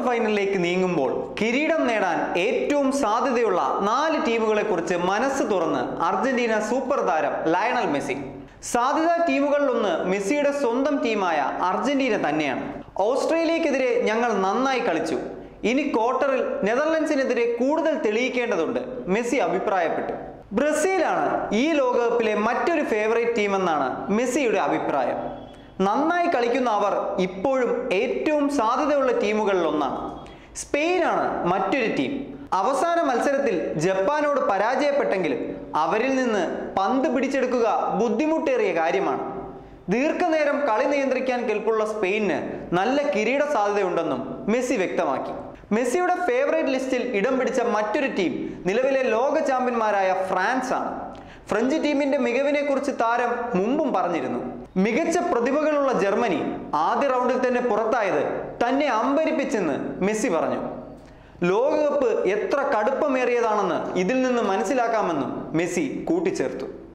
ഫൈനലിലേക്ക് നീങ്ങുമ്പോൾ കിരീടം നേടാൻ ഏറ്റവും സാധ്യതയുള്ള നാല് ടീമുകളെ കുറിച്ച് മനസ്സ് തുറന്ന് അർജന്റീന സൂപ്പർ താരം ലയണൽ മെസ്സി സാധ്യതാ ടീമുകളിലൊന്ന് മെസ്സിയുടെ സ്വന്തം ടീമായ അർജന്റീന തന്നെയാണ് ഓസ്ട്രേലിയക്കെതിരെ ഞങ്ങൾ നന്നായി കളിച്ചു ഇനി ക്വാർട്ടറിൽ നെതർലൻഡ്സിനെതിരെ കൂടുതൽ തെളിയിക്കേണ്ടതുണ്ട് മെസ്സി അഭിപ്രായപ്പെട്ടു ബ്രസീലാണ് ഈ ലോകകപ്പിലെ മറ്റൊരു ഫേവറേറ്റ് ടീമെന്നാണ് മെസ്സിയുടെ അഭിപ്രായം നന്നായി കളിക്കുന്ന അവർ ഇപ്പോഴും ഏറ്റവും സാധ്യതയുള്ള ടീമുകളിൽ ഒന്നാണ് സ്പെയിനാണ് മറ്റൊരു ടീം അവസാന മത്സരത്തിൽ ജപ്പാനോട് പരാജയപ്പെട്ടെങ്കിലും അവരിൽ നിന്ന് പന്ത് പിടിച്ചെടുക്കുക ബുദ്ധിമുട്ടേറിയ കാര്യമാണ് ദീർഘനേരം കളി നിയന്ത്രിക്കാൻ കെൽപ്പുള്ള സ്പെയിനിന് നല്ല കിരീട സാധ്യതയുണ്ടെന്നും മെസ്സി വ്യക്തമാക്കി മെസ്സിയുടെ ഫേവറേറ്റ് ലിസ്റ്റിൽ ഇടം പിടിച്ച മറ്റൊരു ടീം നിലവിലെ ലോക ചാമ്പ്യന്മാരായ ഫ്രാൻസ് ആണ് ഫ്രഞ്ച് ടീമിന്റെ മികവിനെ കുറിച്ച് താരം മുമ്പും പറഞ്ഞിരുന്നു മികച്ച പ്രതിഭകളുള്ള ജർമ്മനി ആദ്യ റൗണ്ടിൽ തന്നെ പുറത്തായത് തന്നെ അമ്പരിപ്പിച്ചെന്ന് മെസ്സി പറഞ്ഞു ലോകകപ്പ് എത്ര കടുപ്പമേറിയതാണെന്ന് ഇതിൽ നിന്ന് മനസ്സിലാക്കാമെന്നും മെസ്സി കൂട്ടിച്ചേർത്തു